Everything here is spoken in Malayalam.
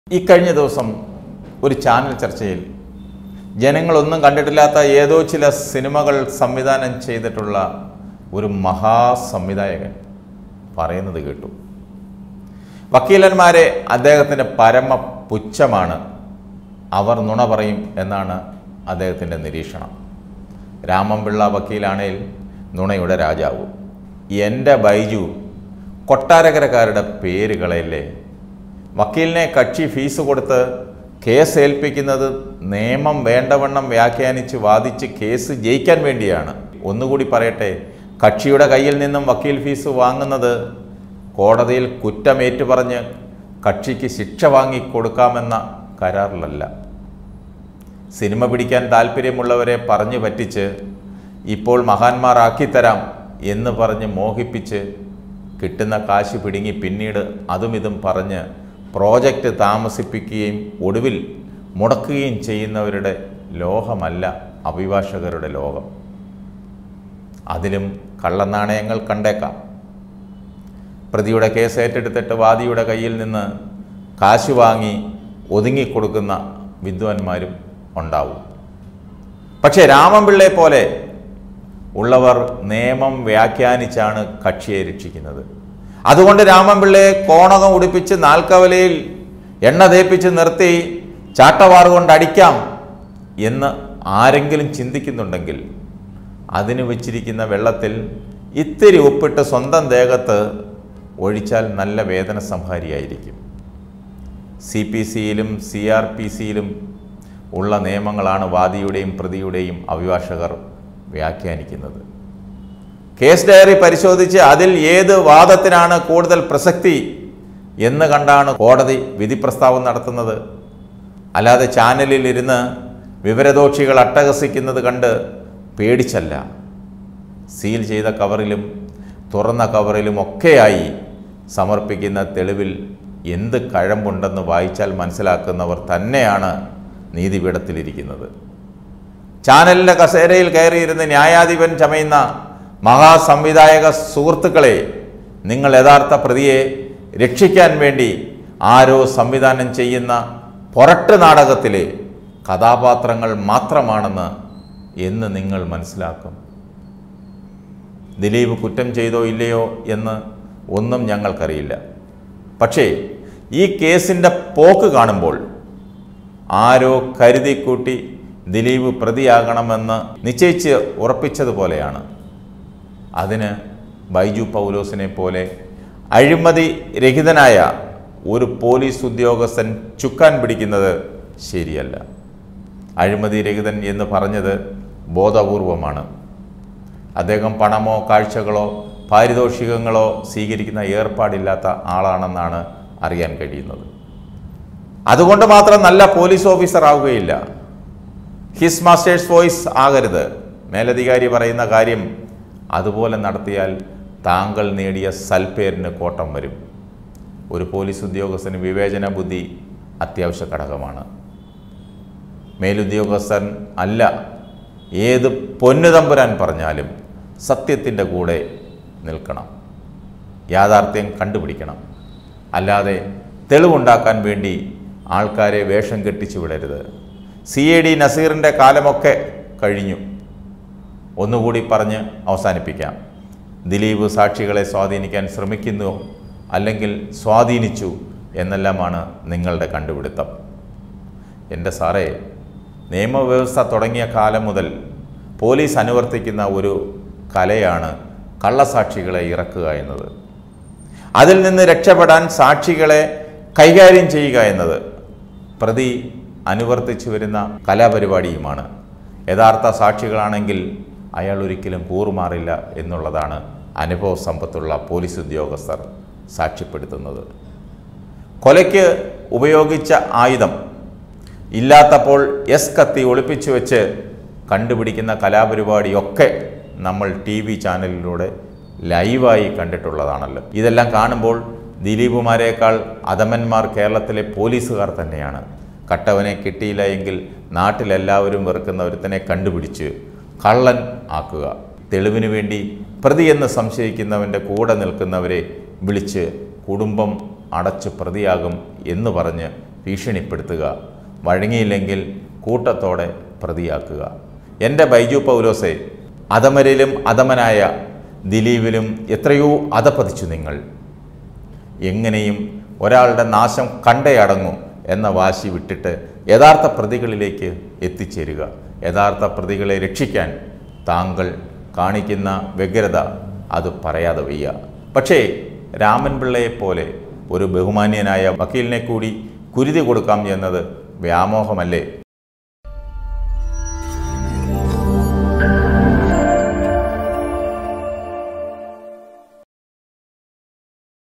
ഇക്കഴിഞ്ഞ ദിവസം ഒരു ചാനൽ ചർച്ചയിൽ ജനങ്ങളൊന്നും കണ്ടിട്ടില്ലാത്ത ഏതോ ചില സിനിമകൾ സംവിധാനം ചെയ്തിട്ടുള്ള ഒരു മഹാസംവിധായകൻ പറയുന്നത് കേട്ടു വക്കീലന്മാരെ അദ്ദേഹത്തിൻ്റെ പരമ പുച്ഛമാണ് അവർ നുണ പറയും എന്നാണ് അദ്ദേഹത്തിൻ്റെ നിരീക്ഷണം രാമൻപിള്ള വക്കീലാണേൽ നുണയുടെ രാജാവ് എൻ്റെ ബൈജു കൊട്ടാരക്കരക്കാരുടെ പേര് കളയല്ലേ വക്കീലിനെ കക്ഷി ഫീസ് കൊടുത്ത് കേസ് ഏൽപ്പിക്കുന്നത് നിയമം വേണ്ടവണ്ണം വ്യാഖ്യാനിച്ച് വാദിച്ച് കേസ് ജയിക്കാൻ വേണ്ടിയാണ് ഒന്നുകൂടി പറയട്ടെ കക്ഷിയുടെ കയ്യിൽ നിന്നും വക്കീൽ ഫീസ് വാങ്ങുന്നത് കോടതിയിൽ കുറ്റമേറ്റു പറഞ്ഞ് കക്ഷിക്ക് ശിക്ഷ വാങ്ങിക്കൊടുക്കാമെന്ന കരാറിലല്ല സിനിമ പിടിക്കാൻ താല്പര്യമുള്ളവരെ പറഞ്ഞു പറ്റിച്ച് ഇപ്പോൾ മഹാന്മാരാക്കിത്തരാം എന്ന് പറഞ്ഞ് മോഹിപ്പിച്ച് കിട്ടുന്ന കാശ് പിടുങ്ങി പിന്നീട് അതും ഇതും പറഞ്ഞ് പ്രോജക്റ്റ് താമസിപ്പിക്കുകയും ഒടുവിൽ മുടക്കുകയും ചെയ്യുന്നവരുടെ ലോകമല്ല അഭിഭാഷകരുടെ ലോകം അതിലും കള്ളനാണയങ്ങൾ കണ്ടേക്കാം പ്രതിയുടെ കേസ് ഏറ്റെടുത്തിട്ട് വാദിയുടെ കയ്യിൽ നിന്ന് കാശ് വാങ്ങി ഒതുങ്ങിക്കൊടുക്കുന്ന വിദ്വാൻമാരും ഉണ്ടാവും പക്ഷേ രാമൻപിള്ളയെ പോലെ ഉള്ളവർ നിയമം വ്യാഖ്യാനിച്ചാണ് കക്ഷിയെ രക്ഷിക്കുന്നത് അതുകൊണ്ട് രാമൻപിള്ളയെ കോണകം ഉടുപ്പിച്ച് നാൽക്കവലയിൽ എണ്ണ തേപ്പിച്ച് നിർത്തി ചാട്ടവാറ് കൊണ്ട് അടിക്കാം എന്ന് ആരെങ്കിലും ചിന്തിക്കുന്നുണ്ടെങ്കിൽ അതിന് വെച്ചിരിക്കുന്ന വെള്ളത്തിൽ ഇത്തിരി ഉപ്പിട്ട് സ്വന്തം ദേഹത്ത് ഒഴിച്ചാൽ നല്ല വേദന സംഹാരിയായിരിക്കും സി പി സിയിലും സി ആർ പി സിയിലും ഉള്ള നിയമങ്ങളാണ് വാദിയുടെയും പ്രതിയുടെയും അഭിഭാഷകർ വ്യാഖ്യാനിക്കുന്നത് കേസ് ഡയറി പരിശോധിച്ച് അതിൽ ഏത് വാദത്തിനാണ് കൂടുതൽ പ്രസക്തി എന്ന് കണ്ടാണ് കോടതി വിധി പ്രസ്താവം നടത്തുന്നത് അല്ലാതെ ചാനലിൽ ഇരുന്ന് വിവരദോഷികൾ അട്ടഹസിക്കുന്നത് കണ്ട് പേടിച്ചല്ല സീൽ ചെയ്ത കവറിലും തുറന്ന കവറിലും ഒക്കെയായി സമർപ്പിക്കുന്ന തെളിവിൽ എന്ത് കഴമ്പുണ്ടെന്ന് വായിച്ചാൽ മനസ്സിലാക്കുന്നവർ തന്നെയാണ് നീതിപീഠത്തിലിരിക്കുന്നത് ചാനലിൻ്റെ കസേരയിൽ കയറിയിരുന്ന് ന്യായാധിപൻ ചമയുന്ന മഹാസംവിധായക സുഹൃത്തുക്കളെ നിങ്ങൾ യഥാർത്ഥ പ്രതിയെ രക്ഷിക്കാൻ വേണ്ടി ആരോ സംവിധാനം ചെയ്യുന്ന പൊറട്ട് നാടകത്തിലെ കഥാപാത്രങ്ങൾ മാത്രമാണെന്ന് എന്ന് നിങ്ങൾ മനസ്സിലാക്കും ദിലീപ് കുറ്റം ചെയ്തോ ഇല്ലയോ എന്ന് ഒന്നും ഞങ്ങൾക്കറിയില്ല പക്ഷേ ഈ കേസിൻ്റെ പോക്ക് കാണുമ്പോൾ ആരോ കരുതിക്കൂട്ടി ദിലീപ് പ്രതിയാകണമെന്ന് നിശ്ചയിച്ച് ഉറപ്പിച്ചതുപോലെയാണ് അതിന് ബൈജു പൗലോസിനെ പോലെ അഴിമതി രഹിതനായ ഒരു പോലീസ് ഉദ്യോഗസ്ഥൻ ചുക്കാൻ പിടിക്കുന്നത് ശരിയല്ല അഴിമതി രഹിതൻ എന്ന് പറഞ്ഞത് ബോധപൂർവമാണ് അദ്ദേഹം പണമോ കാഴ്ചകളോ പാരിതോഷികങ്ങളോ സ്വീകരിക്കുന്ന ഏർപ്പാടില്ലാത്ത ആളാണെന്നാണ് അറിയാൻ കഴിയുന്നത് അതുകൊണ്ട് മാത്രം നല്ല പോലീസ് ഓഫീസർ ആവുകയില്ല ഹിസ് മാസ്റ്റേഴ്സ് വോയിസ് ആകരുത് മേലധികാരി പറയുന്ന കാര്യം അതുപോലെ നടത്തിയാൽ താങ്കൾ നേടിയ സൽപ്പേരിന് കോട്ടം വരും ഒരു പോലീസ് ഉദ്യോഗസ്ഥന് വിവേചന ബുദ്ധി അത്യാവശ്യ ഘടകമാണ് മേലുദ്യോഗസ്ഥൻ അല്ല ഏത് പൊന്നുതമ്പുരാൻ പറഞ്ഞാലും സത്യത്തിൻ്റെ കൂടെ നിൽക്കണം യാഥാർത്ഥ്യം കണ്ടുപിടിക്കണം അല്ലാതെ തെളിവുണ്ടാക്കാൻ വേണ്ടി ആൾക്കാരെ വേഷം കെട്ടിച്ചു വിടരുത് സി എ ഡി നസീറിൻ്റെ കാലമൊക്കെ കഴിഞ്ഞു ഒന്നുകൂടി പറഞ്ഞ് അവസാനിപ്പിക്കാം ദിലീപ് സാക്ഷികളെ സ്വാധീനിക്കാൻ ശ്രമിക്കുന്നു അല്ലെങ്കിൽ സ്വാധീനിച്ചു എന്നെല്ലാമാണ് നിങ്ങളുടെ കണ്ടുപിടുത്തം എൻ്റെ സാറേ നിയമവ്യവസ്ഥ തുടങ്ങിയ കാലം മുതൽ പോലീസ് അനുവർത്തിക്കുന്ന ഒരു കലയാണ് കള്ളസാക്ഷികളെ ഇറക്കുക എന്നത് അതിൽ നിന്ന് രക്ഷപ്പെടാൻ സാക്ഷികളെ കൈകാര്യം ചെയ്യുക എന്നത് പ്രതി അനുവർത്തിച്ചു വരുന്ന കലാപരിപാടിയുമാണ് യഥാർത്ഥ സാക്ഷികളാണെങ്കിൽ അയാൾ ഒരിക്കലും കൂറുമാറില്ല എന്നുള്ളതാണ് അനുഭവ സമ്പത്തുള്ള പോലീസ് ഉദ്യോഗസ്ഥർ സാക്ഷ്യപ്പെടുത്തുന്നത് കൊലയ്ക്ക് ഉപയോഗിച്ച ആയുധം ഇല്ലാത്തപ്പോൾ എസ് കത്തി ഒളിപ്പിച്ചു വെച്ച് കണ്ടുപിടിക്കുന്ന കലാപരിപാടിയൊക്കെ നമ്മൾ ടി വി ചാനലിലൂടെ ലൈവായി കണ്ടിട്ടുള്ളതാണല്ലോ ഇതെല്ലാം കാണുമ്പോൾ ദിലീപുമാരേക്കാൾ അധമന്മാർ കേരളത്തിലെ പോലീസുകാർ തന്നെയാണ് കട്ടവനെ കിട്ടിയില്ല എങ്കിൽ നാട്ടിലെല്ലാവരും വെറുക്കുന്ന ഒരുത്തനെ കണ്ടുപിടിച്ച് കള്ളൻ ആക്കുക തെളിവിനു വേണ്ടി പ്രതി എന്ന് സംശയിക്കുന്നവൻ്റെ കൂടെ നിൽക്കുന്നവരെ വിളിച്ച് കുടുംബം അടച്ച് പ്രതിയാകും എന്ന് പറഞ്ഞ് ഭീഷണിപ്പെടുത്തുക വഴങ്ങിയില്ലെങ്കിൽ കൂട്ടത്തോടെ പ്രതിയാക്കുക എൻ്റെ ബൈജു പൗലോസെ അധമരിലും അധമനായ ദിലീപിലും എത്രയോ അധപതിച്ചു നിങ്ങൾ എങ്ങനെയും ഒരാളുടെ നാശം കണ്ടേ അടങ്ങൂ എന്ന വാശി വിട്ടിട്ട് യഥാർത്ഥ പ്രതികളിലേക്ക് എത്തിച്ചേരുക യഥാർത്ഥ പ്രതികളെ രക്ഷിക്കാൻ താങ്കൾ കാണിക്കുന്ന വ്യഗ്രത അത് പറയാതെ വയ്യ പക്ഷേ രാമൻ പിള്ളയെപ്പോലെ ഒരു ബഹുമാന്യനായ വക്കീലിനെ കൂടി കുരുതി കൊടുക്കാം എന്നത് വ്യാമോഹമല്ലേ